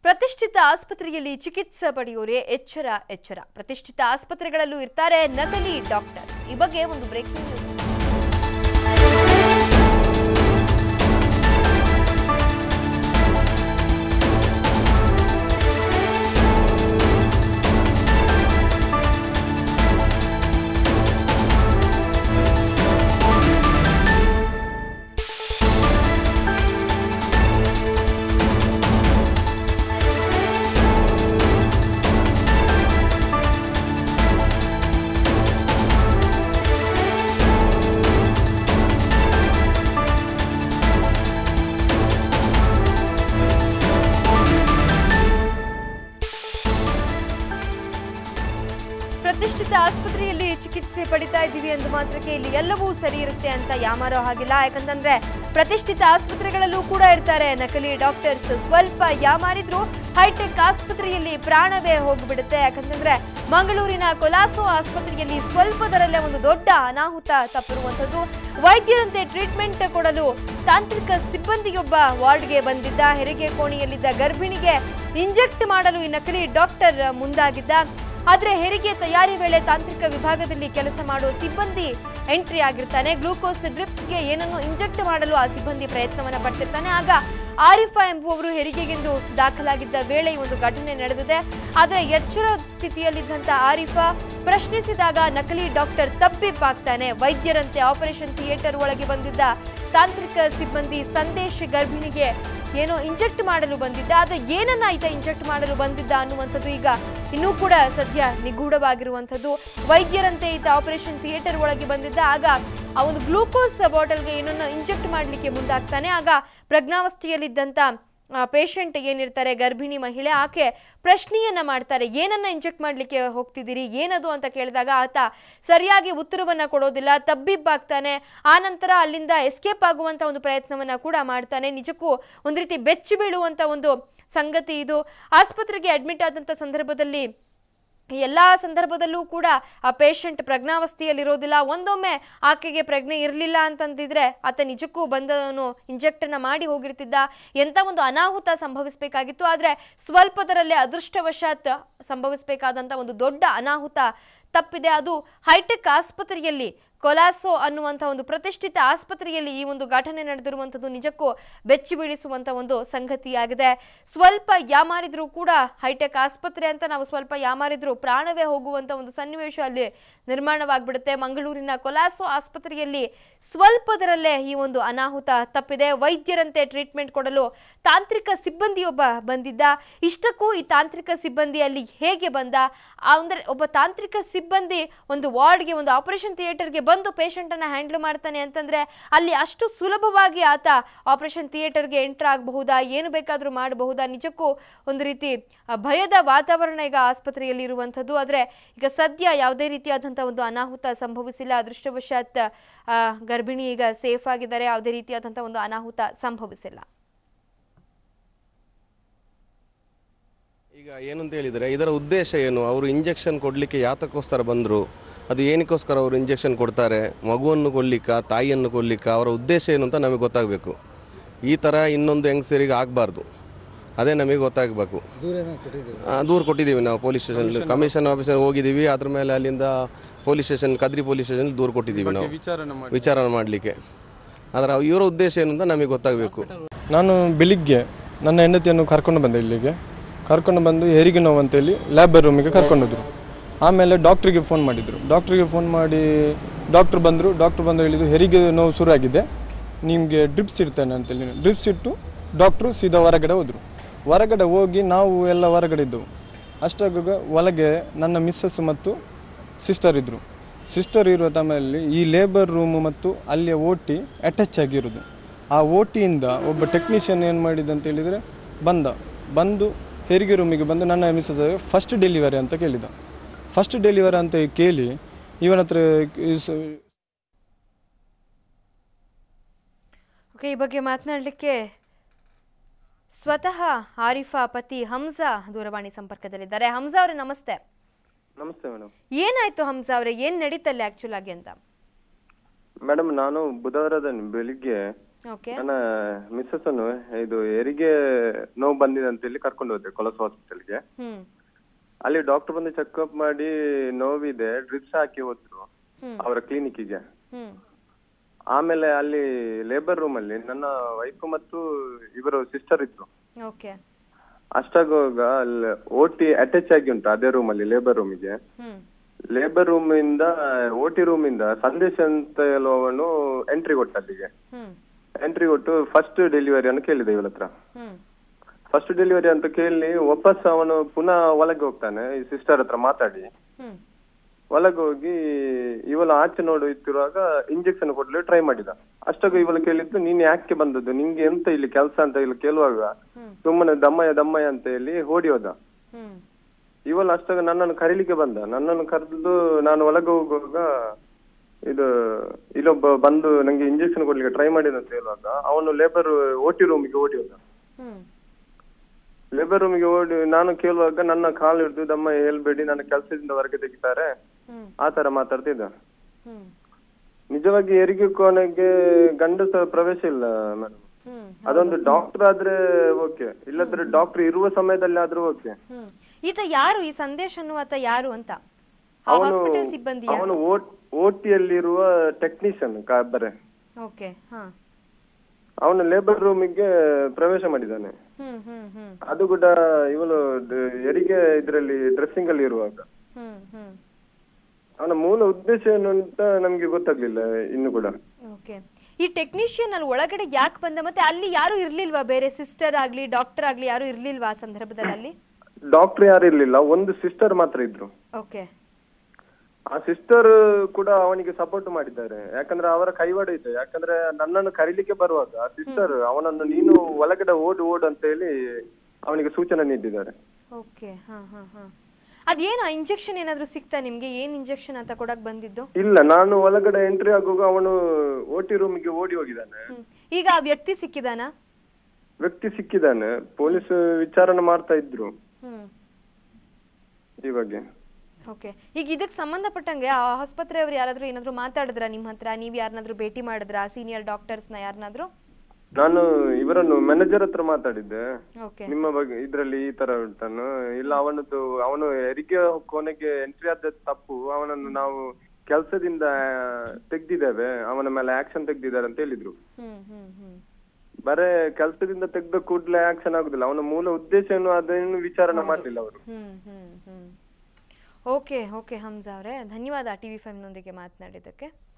ಪ್ರತಿಷ್ಠಿತ ಆಸ್ಪತ್ರೆಯಲ್ಲಿ ಚಿಕಿತ್ಸೆ ಪಡೆಯೋರೆ ಎಚ್ಚರ ಎಚ್ಚರ ಪ್ರತಿಷ್ಠಿತ ಆಸ್ಪತ್ರೆಗಳಲ್ಲೂ ಇರ್ತಾರೆ ನಕಲಿ ಡಾಕ್ಟರ್ಸ್ ಈ ಬಗ್ಗೆ ಒಂದು ಬ್ರೇಕಿಂಗ್ ನ್ಯೂಸ್ ಪ್ರತಿಷ್ಠಿತ ಆಸ್ಪತ್ರೆಯಲ್ಲಿ ಚಿಕಿತ್ಸೆ ಪಡಿತಾ ಇದ್ದೀವಿ ಅಂದ ಮಾತ್ರಕ್ಕೆ ಇಲ್ಲಿ ಎಲ್ಲವೂ ಸರಿ ಇರುತ್ತೆ ಅಂತ ಯಾಮಾರೋ ಹಾಗಿಲ್ಲ ಯಾಕಂತಂದ್ರೆ ಪ್ರತಿಷ್ಠಿತ ಆಸ್ಪತ್ರೆಗಳಲ್ಲೂ ಕೂಡ ಇರ್ತಾರೆ ನಕಲಿ ಡಾಕ್ಟರ್ಸ್ ಸ್ವಲ್ಪ ಯಾಮಾರಿದ್ರು ಹೈಟೆಕ್ ಆಸ್ಪತ್ರೆಯಲ್ಲಿ ಪ್ರಾಣವೇ ಹೋಗ್ಬಿಡುತ್ತೆ ಯಾಕಂತಂದ್ರೆ ಮಂಗಳೂರಿನ ಕೊಲಾಸೋ ಆಸ್ಪತ್ರೆಯಲ್ಲಿ ಸ್ವಲ್ಪದರಲ್ಲೇ ಒಂದು ದೊಡ್ಡ ಅನಾಹುತ ತಪ್ಪಿರುವಂಥದ್ದು ವೈದ್ಯರಂತೆ ಟ್ರೀಟ್ಮೆಂಟ್ ಕೊಡಲು ತಾಂತ್ರಿಕ ಸಿಬ್ಬಂದಿಯೊಬ್ಬ ವಾರ್ಡ್ಗೆ ಬಂದಿದ್ದ ಹೆರಿಗೆ ಕೋಣೆಯಲ್ಲಿದ್ದ ಗರ್ಭಿಣಿಗೆ ಇಂಜೆಕ್ಟ್ ಮಾಡಲು ಈ ನಕಲಿ ಡಾಕ್ಟರ್ ಮುಂದಾಗಿದ್ದ ಆದ್ರೆ ಹೆರಿಗೆ ತಯಾರಿ ವೇಳೆ ತಾಂತ್ರಿಕ ವಿಭಾಗದಲ್ಲಿ ಕೆಲಸ ಮಾಡುವ ಸಿಬ್ಬಂದಿ ಎಂಟ್ರಿ ಆಗಿರ್ತಾನೆ ಗ್ಲೂಕೋಸ್ ಡ್ರಿಪ್ಸ್ಗೆ ಏನನ್ನು ಇಂಜೆಕ್ಟ್ ಮಾಡಲು ಆ ಸಿಬ್ಬಂದಿ ಪ್ರಯತ್ನವನ್ನ ಪಡ್ತಿರ್ತಾನೆ ಆಗ ಆರಿಫಾ ಎಂಬುವವರು ಹೆರಿಗೆಗೆಂದು ದಾಖಲಾಗಿದ್ದ ವೇಳೆ ಈ ಒಂದು ಘಟನೆ ನಡೆದಿದೆ ಆದರೆ ಎಚ್ಚರ ಸ್ಥಿತಿಯಲ್ಲಿದ್ದಂತ ಆರಿಫಾ ಪ್ರಶ್ನಿಸಿದಾಗ ನಕಲಿ ಡಾಕ್ಟರ್ ತಬ್ಬಿಬ್ಬಾಗ್ತಾನೆ ವೈದ್ಯರಂತೆ ಆಪರೇಷನ್ ಥಿಯೇಟರ್ ಒಳಗೆ ಬಂದಿದ್ದ ತಾಂತ್ರಿಕ ಸಿಬ್ಬಂದಿ ಸಂದೇಶ್ ಗರ್ಭಿಣಿಗೆ ಏನೋ ಇಂಜೆಕ್ಟ್ ಮಾಡಲು ಬಂದಿದ್ದ ಆದ್ರೆ ಏನನ್ನ ಈತ ಇಂಜೆಕ್ಟ್ ಮಾಡಲು ಬಂದಿದ್ದ ಅನ್ನುವಂಥದ್ದು ಈಗ ಇನ್ನೂ ಕೂಡ ಸದ್ಯ ನಿಗೂಢವಾಗಿರುವಂಥದ್ದು ವೈದ್ಯರಂತೆ ಈತ ಆಪರೇಷನ್ ಥಿಯೇಟರ್ ಒಳಗೆ ಬಂದಿದ್ದ ಆಗ ಆ ಒಂದು ಗ್ಲೂಕೋಸ್ ಬಾಟಲ್ಗೆ ಏನನ್ನ ಇಂಜೆಕ್ಟ್ ಮಾಡಲಿಕ್ಕೆ ಮುಂದಾಗ್ತಾನೆ ಆಗ ಪ್ರಜ್ಞಾವಸ್ಥೆಯಲ್ಲಿದ್ದಂಥ ಪೇಷಂಟ್ ಏನಿರ್ತಾರೆ ಗರ್ಭಿಣಿ ಮಹಿಳೆ ಆಕೆ ಪ್ರಶ್ನೆಯನ್ನ ಮಾಡ್ತಾರೆ ಏನನ್ನ ಇಂಜೆಕ್ಟ್ ಮಾಡಲಿಕ್ಕೆ ಹೋಗ್ತಿದ್ದೀರಿ ಏನದು ಅಂತ ಕೇಳಿದಾಗ ಆತ ಸರಿಯಾಗಿ ಉತ್ತರವನ್ನ ಕೊಡೋದಿಲ್ಲ ತಬ್ಬಿಬ್ಬಾಗ್ತಾನೆ ಆ ನಂತರ ಅಲ್ಲಿಂದ ಎಸ್ಕೇಪ್ ಆಗುವಂತ ಒಂದು ಪ್ರಯತ್ನವನ್ನ ಕೂಡ ಮಾಡ್ತಾನೆ ನಿಜಕ್ಕೂ ಒಂದು ರೀತಿ ಬೆಚ್ಚಿ ಬೀಳುವಂತ ಒಂದು ಸಂಗತಿ ಇದು ಆಸ್ಪತ್ರೆಗೆ ಅಡ್ಮಿಟ್ ಆದಂಥ ಸಂದರ್ಭದಲ್ಲಿ ಎಲ್ಲ ಸಂದರ್ಭದಲ್ಲೂ ಕೂಡ ಆ ಪೇಷಂಟ್ ಪ್ರಜ್ಞಾವಸ್ಥೆಯಲ್ಲಿರೋದಿಲ್ಲ ಒಂದೊಮ್ಮೆ ಆಕೆಗೆ ಪ್ರಜ್ಞೆ ಇರಲಿಲ್ಲ ಅಂತಂದಿದ್ರೆ ಆತ ನಿಜಕ್ಕೂ ಬಂದವನು ಇಂಜೆಕ್ಟನ್ನು ಮಾಡಿ ಹೋಗಿರ್ತಿದ್ದ ಎಂಥ ಒಂದು ಅನಾಹುತ ಸಂಭವಿಸಬೇಕಾಗಿತ್ತು ಆದರೆ ಸ್ವಲ್ಪದರಲ್ಲೇ ಅದೃಷ್ಟವಶಾತ್ ಸಂಭವಿಸಬೇಕಾದಂಥ ಒಂದು ದೊಡ್ಡ ಅನಾಹುತ ತಪ್ಪಿದೆ ಅದು ಹೈಟೆಕ್ ಆಸ್ಪತ್ರೆಯಲ್ಲಿ ಕೊಲಾಸೋ ಅನ್ನುವಂಥ ಒಂದು ಪ್ರತಿಷ್ಠಿತ ಆಸ್ಪತ್ರೆಯಲ್ಲಿ ಈ ಒಂದು ಘಟನೆ ನಡೆದಿರುವಂಥದ್ದು ನಿಜಕ್ಕೂ ಬೆಚ್ಚಿ ಬೀಳಿಸುವಂಥ ಒಂದು ಸಂಗತಿಯಾಗಿದೆ ಸ್ವಲ್ಪ ಯಾಮಾರಿದ್ರು ಕೂಡ ಹೈಟೆಕ್ ಆಸ್ಪತ್ರೆ ಅಂತ ನಾವು ಸ್ವಲ್ಪ ಯಾಮಾರಿದ್ರು ಪ್ರಾಣವೇ ಹೋಗುವಂಥ ಒಂದು ಸನ್ನಿವೇಶ ಅಲ್ಲಿ ನಿರ್ಮಾಣವಾಗ್ಬಿಡುತ್ತೆ ಮಂಗಳೂರಿನ ಕೊಲಾಸೋ ಆಸ್ಪತ್ರೆಯಲ್ಲಿ ಸ್ವಲ್ಪದರಲ್ಲೇ ಈ ಒಂದು ಅನಾಹುತ ತಪ್ಪಿದೆ ವೈದ್ಯರಂತೆ ಟ್ರೀಟ್ಮೆಂಟ್ ಕೊಡಲು ತಾಂತ್ರಿಕ ಸಿಬ್ಬಂದಿಯೊಬ್ಬ ಬಂದಿದ್ದ ಇಷ್ಟಕ್ಕೂ ಈ ತಾಂತ್ರಿಕ ಸಿಬ್ಬಂದಿ ಅಲ್ಲಿ ಹೇಗೆ ಬಂದ ಅಂದರೆ ಒಬ್ಬ ತಾಂತ್ರಿಕ ಸಿಬ್ಬಂದಿ ಒಂದು ವಾರ್ಡ್ಗೆ ಒಂದು ಆಪರೇಷನ್ ಥಿಯೇಟರ್ಗೆ ಬಂದು ಪೇಷಂಟನ್ನು ಹ್ಯಾಂಡಲ್ ಮಾಡ್ತಾನೆ ಅಂತಂದರೆ ಅಲ್ಲಿ ಅಷ್ಟು ಸುಲಭವಾಗಿ ಆತ ಆಪರೇಷನ್ ಥಿಯೇಟರ್ಗೆ ಎಂಟರ್ ಆಗಬಹುದಾ ಏನು ಬೇಕಾದರೂ ಮಾಡಬಹುದಾ ನಿಜಕ್ಕೂ ಒಂದು ರೀತಿ ಆ, ಭಯದ ವಾತಾವರಣ ಈಗ ಆಸ್ಪತ್ರೆಯಲ್ಲಿ ಇರುವಂಥದ್ದು ಆದರೆ ಈಗ ಸದ್ಯ ಯಾವುದೇ ರೀತಿಯಾದಂಥ ಒಂದು ಅನಾಹುತ ಸಂಭವಿಸಿಲ್ಲ ಅದೃಷ್ಟವಶಾತ್ ಆ, ಗರ್ಭಿಣಿ ಈಗ ಸೇಫ್ ಆಗಿದ್ದಾರೆ ಯಾವುದೇ ರೀತಿಯಾದಂಥ ಒಂದು ಅನಾಹುತ ಸಂಭವಿಸಿಲ್ಲ ಈಗ ಏನಂತ ಹೇಳಿದರೆ ಇದರ ಉದ್ದೇಶ ಏನು ಅವರು ಇಂಜೆಕ್ಷನ್ ಕೊಡಲಿಕ್ಕೆ ಯಾತಕ್ಕೋಸ್ಕರ ಬಂದರು ಅದು ಏನಕ್ಕೋಸ್ಕರ ಅವರು ಇಂಜೆಕ್ಷನ್ ಕೊಡ್ತಾರೆ ಮಗುವನ್ನು ಕೊಲ್ಲಿಕ್ಕ ತಾಯಿಯನ್ನು ಕೊಲ್ಲಿಕ್ಕ ಅವರ ಉದ್ದೇಶ ಏನು ಅಂತ ನಮಗೆ ಗೊತ್ತಾಗಬೇಕು ಈ ಥರ ಇನ್ನೊಂದು ಹೆಂಗಸರಿಗೆ ಆಗಬಾರ್ದು ಅದೇ ನಮಗೆ ಗೊತ್ತಾಗಬೇಕು ದೂರು ಕೊಟ್ಟಿದ್ದೀವಿ ನಾವು ಪೊಲೀಸ್ ಸ್ಟೇಷನ್ ಕಮಿಷನ್ ಆಫೀಸರ್ ಹೋಗಿದ್ದೀವಿ ಅದ್ರ ಮೇಲೆ ಅಲ್ಲಿಂದ police station Kadri police station ದೂರು ಕೊಟ್ಟಿದ್ದೀವಿ ನಾವು ವಿಚಾರಣೆ ಮಾಡಿ ವಿಚಾರ ಮಾಡಲಿಕ್ಕೆ ಆದರೆ ಇವರ ಉದ್ದೇಶ ಏನು ಅಂತ ನಮಗೆ ಗೊತ್ತಾಗಬೇಕು ನಾನು ಬೆಳಿಗ್ಗೆ ನನ್ನ ಹೆಂಡತಿಯನ್ನು ಕರ್ಕೊಂಡು ಬಂದೆ ಇಲ್ಲಿಗೆ ಕರ್ಕೊಂಡು ಬಂದು ಹೆರಿಗೆ ನೋವು ಅಂತೇಳಿ ಲ್ಯಾಬ್ ರೂಮಿಗೆ ಕರ್ಕೊಂಡೋದ್ರು ಆಮೇಲೆ ಡಾಕ್ಟ್ರಿಗೆ ಫೋನ್ ಮಾಡಿದರು ಡಾಕ್ಟ್ರಿಗೆ ಫೋನ್ ಮಾಡಿ ಡಾಕ್ಟ್ರ್ ಬಂದರು ಡಾಕ್ಟ್ರ್ ಬಂದು ಹೇಳಿದ್ರು ಹೆರಿಗೆ ನೋವು ಶುರುವಾಗಿದೆ ನಿಮಗೆ ಡ್ರಿಪ್ಸ್ ಇಡ್ತೇನೆ ಅಂತೇಳಿ ಡ್ರಿಪ್ಸ್ ಇಟ್ಟು ಡಾಕ್ಟ್ರು ಸೀದಾ ಹೊರಗಡೆ ಹೋದರು ಹೊರಗಡೆ ಹೋಗಿ ನಾವು ಎಲ್ಲ ಹೊರಗಡೆ ಇದ್ದೆವು ಅಷ್ಟಾಗ ಒಳಗೆ ನನ್ನ ಮಿಸ್ಸಸ್ ಮತ್ತು ಸಿಸ್ಟರ್ ಇದ್ದರು ಸಿಸ್ಟರ್ ಇರುವ ಟೈಮಲ್ಲಿ ಈ ಲೇಬರ್ ರೂಮು ಮತ್ತು ಅಲ್ಲಿಯ ಓ ಟಿ ಅಟ್ಯಾಚ್ ಆಗಿರೋದು ಆ ಓ ಟಿಯಿಂದ ಒಬ್ಬ ಟೆಕ್ನಿಷಿಯನ್ ಏನು ಮಾಡಿದ ಅಂತ ಹೇಳಿದರೆ ಬಂದ ಬಂದು ಹೆರಿಗೆ ರೂಮಿಗೆ ಬಂದು ನನ್ನ ಮಿಸ್ಸಸ್ ಫಸ್ಟ್ ಡೆಲಿವರಿ ಅಂತ ಕೇಳಿದ ಫಸ್ಟ್ ಡೆಲಿವರಿ ಅಂತ ಕೇಳಿ ಇವನ ಹತ್ರ ಇಸ್- ಓಕೆ ಈ ಬಗ್ಗೆ ಮಾತನಾಡಲಿಕ್ಕೆ ಸ್ವತಃ ಆರಿಫಾ ಪತಿ ಹಂಸಾ ದೂರವಾಣಿ ಸಂಪರ್ಕದಲ್ಲಿದ್ದಾರೆ ಹಂಸಾ ಅವರೇ ನಮಸ್ತೆ ನಮಸ್ತೆ ಮೇಡಮ್ ಏನಾಯ್ತು ಹಂಸಾ ಅವರೇ ಏನು ನಡೀತಲ್ಲಿ ಆ್ಯಕ್ಚುಲ್ ಆಗಿ ಅಂತ ಮೇಡಮ್ ನಾನು ಬುಧವಾರದ ಬೆಳಿಗ್ಗೆ ಓಕೆ ನನ್ನ ಮಿಸ್ಸಸ್ ಅನ್ನು ಇದು ಹೆರಿಗೆ ನೋವು ಬಂದಿದೆ ಅಂತ ಹೇಳಿ ಕರ್ಕೊಂಡು ಹೋದೆ ಕೊಲಸ್ ಹಾಸ್ಪಿಟಲ್ಗೆ ಹ್ಮ್ ಅಲ್ಲಿ ಡಾಕ್ಟರ್ ಬಂದು ಚೆಕ್ಅಪ್ ಮಾಡಿ ನೋವಿದೆ ಡ್ರಿಪ್ಸ್ ಹಾಕಿ ಹೋದ್ರು ಹ್ಮ್. ಅವರ ಕ್ಲಿನಿಕ್ಕಿಗೆ ಹ್ಮ್ ಆಮೇಲೆ ಅಲ್ಲಿ ಲೇಬರ್ ರೂಮ್ ಅಲ್ಲಿ ನನ್ನ ವೈಫ್ ಮತ್ತು ಇವರು ಸಿಸ್ಟರ್ ಇದ್ರು ಓಕೆ ಅಷ್ಟಾಗುವಾಗ ಅಲ್ಲಿ ಓಟಿ ಅಟ್ಯಾಚ್ ಆಗಿ ಉಂಟು ಅದೇ ರೂಮ್ ಅಲ್ಲಿ ಲೇಬರ್ ರೂಮಿಗೆ ಹ್ಮ್ ಲೇಬರ್ ರೂಮ್ ಇಂದ ಓಟಿ ರೂಮ್ ಇಂದ ಸಂದೇಶ್ ಅಂತ ಹೇಳುವವನು ಎಂಟ್ರಿ ಕೊಟ್ಟ ಅಲ್ಲಿಗೆ ಹ್ಮ್ ಎಂಟ್ರಿ ಕೊಟ್ಟು ಫಸ್ಟ್ ಡೆಲಿವರಿ ಅನ್ನು ಕೇಳಿದೆ ಇವಳ ಹತ್ರ ಹ್ಮ್ ಫಸ್ಟ್ ಡೆಲಿವರಿ ಅಂತ ಕೇಳಿ ವಾಪಸ್ ಅವನು ಪುನಃ ಒಳಗೆ ಹೋಗ್ತಾನೆ ಈ ಸಿಸ್ಟರ್ ಹತ್ರ ಮಾತಾಡಿ ಹ್ಮ್ ಒಳಗೆ ಹೋಗಿ ಇವಳು ಆಚೆ ನೋಡು ಇತ್ತಿರುವಾಗ ಇಂಜೆಕ್ಷನ್ ಕೊಡ್ಲಿ ಟ್ರೈ ಮಾಡಿದ ಅಷ್ಟಾಗ ಇವಳು ಕೇಳಿದ್ದು ನೀನ್ ಯಾಕೆ ಬಂದದ್ದು ನಿಂಗೆ ಎಂತ ಇಲ್ಲಿ ಕೆಲಸ ಅಂತ ಇಲ್ಲಿ ಕೇಳುವಾಗ ಹ್ಮ್. ಸುಮ್ಮನೆ ದಮ್ಮಯ್ಯ ದಮ್ಮಯ್ಯ ಅಂತ ಹೇಳಿ ಓಡಿ ಹೋದ ಹ್ಮ್ ಇವಳು ಅಷ್ಟಾಗ ನನ್ನನ್ನು ಕರೀಲಿಕ್ಕೆ ಬಂದ ನನ್ನನ್ನು ಕರೆದು ನಾನು ಒಳಗೆ ಹೋಗುವಾಗ ಇದು ಇಲ್ಲೊಬ್ಬ ಬಂದು ನಂಗೆ ಇಂಜೆಕ್ಷನ್ ಕೊಡ್ಲಿಕ್ಕೆ ಟ್ರೈ ಮಾಡಿದ ಅಂತ ಹೇಳುವಾಗ ಅವನು ಲೇಬರ್ ಓಟಿ ರೂಮಿಗೆ ಓಡಿ ಹೋದ ಹ್ಮ್ ಲೇಬರ್ ರೂಮಿಗೆ ಓಡಿ ನಾನು ಕೇಳುವಾಗ ನನ್ನ ಕಾಲು ಹಿಡಿದು ದಮ್ಮ ಹೇಳ್ಬೇಡಿ ನನ್ನ ಕೆಲಸದಿಂದ ಹೊರಗೆ ತೆಗಿತಾರೆ ಹ್ಮ್ ಆ ತರ ಮಾತಾಡ್ತಿದ್ದ ಹ್ಮ್ ನಿಜವಾಗಿ ಹೆರಿಗೆ ಕೋಣೆಗೆ ಗಂಡಸ ಪ್ರವೇಶ ಇಲ್ಲ ಮೇಡಮ್ ಹ್ಮ್ ಅದೊಂದು ಡಾಕ್ಟರ್ ಆದ್ರೆ ಓಕೆ ಇಲ್ಲದ್ರೆ ಡಾಕ್ಟರ್ ಇರುವ ಸಮಯದಲ್ಲಿ ಆದ್ರೂ ಓಕೆ ಹ್ಮ್ ಈತ ಯಾರು ಈ ಸಂದೇಶ್ ಅನ್ನುವಾತ ಯಾರು ಅಂತ ಆ ಅವನು ಹಾಸ್ಪಿಟಲ್ ಸಿಬ್ಬಂದಿಯ ಅವನು ಓಟಿಯಲ್ಲಿರುವ ಟೆಕ್ನಿಷಿಯನ್ ಕಾಬರೆ ಓಕೆ ಹಾ ಅವನು ಲೇಬರ್ ರೂಮಿಗೆ ಪ್ರವೇಶ ಮಾಡಿದ್ದಾನೆ ಹ್ಮ್ ಹ್ಮ್ ಹ್ಮ್ ಅದು ಕೂಡ ಇವಳು ದ- ಹೆರಿಗೆ ಇದರಲ್ಲಿ ಡ್ರೆಸ್ಸಿಂಗ್ ಅಲ್ಲಿ ಇರುವಾಗ ಹ್ಮ್ ಹ್ಮ್ ಅವನ ಮೂಲ ಉದ್ದೇಶ ಏನು ಅಂತ ನಮ್ಗೆ ಗೊತ್ತಾಗ್ಲಿಲ್ಲ ಇನ್ನು ಕೂಡ ಓಕೆ ಈ ಟೆಕ್ನಿಷಿಯನ್ ಅಲ್ಲಿ ಒಳಗಡೆ ಯಾಕೆ ಬಂದ ಮತ್ತೆ ಅಲ್ಲಿ ಯಾರು ಇರ್ಲಿಲ್ವಾ ಬೇರೆ ಸಿಸ್ಟರ್ ಆಗ್ಲಿ ಡಾಕ್ಟರ್ ಆಗ್ಲಿ ಯಾರು ಇರ್ಲಿಲ್ವಾ ಆ ಸಂದರ್ಭದಲ್ಲಿ ಅಲ್ಲಿ ಡಾಕ್ಟರ್ ಯಾರು ಇರ್ಲಿಲ್ಲ ಒಂದು ಸಿಸ್ಟರ್ ಮಾತ್ರ ಇದ್ರು ಓಕೆ ಆ ಸಿಸ್ಟರ್ ಕೂಡ ಅವನಿಗೆ ಸಪೋರ್ಟ್ ಮಾಡಿದ್ದಾರೆ ಯಾಕಂದ್ರೆ ಅವರ ಕೈವಾಡ ಇದೆ ಯಾಕಂದ್ರೆ ನನ್ನನ್ನು ಕರೀಲಿಕ್ಕೆ ಬರುವಾಗ ಆ ಸಿಸ್ಟರ್ ಅವನನ್ನು ನೀನು ಒಳಗಡೆ ಓಡು ಓಡು ಅಂತ ಹೇಳಿ ಅವನಿಗೆ ಸೂಚನೆ ನೀಡಿದ್ದಾರೆ ಓಕೆ ಹಾ ಹಾ ಹಾ ಅದೇನು ಇಂಜೆಕ್ಷನ್ ಏನಾದರೂ ಸಿಗ್ತಾ ನಿಮಗೆ ಏನು ಇಂಜೆಕ್ಷನ್ ಅಂತ ಕೊಡಕ್ ಬಂದಿದ್ದು ಇಲ್ಲ ನಾನು ಒಳಗಡೆ ಎಂಟ್ರಿ ಆಗುವಾಗ ಅವನು ಓಟಿ ರೂಮಿಗೆ ಓಡಿ ಹೋಗಿದ್ದಾನೆ ಹ್ಮ್. ಈಗ ಆ ವ್ಯಕ್ತಿ ಸಿಕ್ಕಿದಾನಾ ವ್ಯಕ್ತಿ ಸಿಕ್ಕಿದ್ದಾನೆ ಪೊಲೀಸ್ ವಿಚಾರಣೆ ಮಾಡ್ತಾ ಇದ್ರು ಹ್ಮ್ ಈ ಬಗ್ಗೆ ಓಕೆ ಈಗ ಇದಕ್ಕೆ ಸಂಬಂಧಪಟ್ಟಂಗೆ ಆ ಆಸ್ಪತ್ರೆಯವರು ಯಾರಾದರೂ ಏನಾದರೂ ಮಾತಾಡಿದ್ರಾ ನಿಮ್ಮ ಹತ್ರ ನೀವು ಯಾರನ್ನಾದ್ರೂ ಭೇಟಿ ಮಾಡಿದ್ರಾ ಸೀನಿಯರ್ ಡಾಕ್ಟರ್ಸ್ನ ಯಾರನ್ನಾದ್ರೂ ನಾನು ಇವರನ್ನು ಮ್ಯಾನೇಜರ್ ಹತ್ರ ಮಾತಾಡಿದ್ದೆ ಓಕೆ ನಿಮ್ಮ ಬಗ್ಗೆ ಇದ್ರಲ್ಲಿ ಈ ತರ ಉಂಟನ್ನು ಇಲ್ಲ ಅವನದ್ದು ಅವನು ಹೆರಿಗೆ ಕೊನೆಗೆ ಎಂಟ್ರಿ ಆದ ತಪ್ಪು ಅವನನ್ನು ನಾವು ಕೆಲಸದಿಂದ ತೆಗ್ದಿದ್ದೇವೆ ಅವನ ಮೇಲೆ ಆಕ್ಷನ್ ತೆಗ್ದಿದ್ದಾರೆ ಅಂತ ಹೇಳಿದ್ರು ಹ್ಮ್ ಹ್ಮ್ ಹ್ಮ್ ಬರೇ ಕೆಲಸದಿಂದ ತೆಗ್ದ ಕೂಡ್ಲೆ ಆಕ್ಷನ್ ಆಗುದಿಲ್ಲ ಅವನ ಮೂಲ ಉದ್ದೇಶ ಏನು ಅದನ್ನು ವಿಚಾರಣೆ ಮಾಡ್ಲಿಲ್ಲ ಅವರು ಹ್ಮ್ ಹ್ಮ್ ಹ್ಮ್ ಓಕೆ ಓಕೆ ಹಮ್ಜಾ ಅವರೇ ಧನ್ಯವಾದ ಟಿ ವಿ ಫೈವ್ನೊಂದಿಗೆ ಮಾತನಾಡಿದ್ದಕ್ಕೆ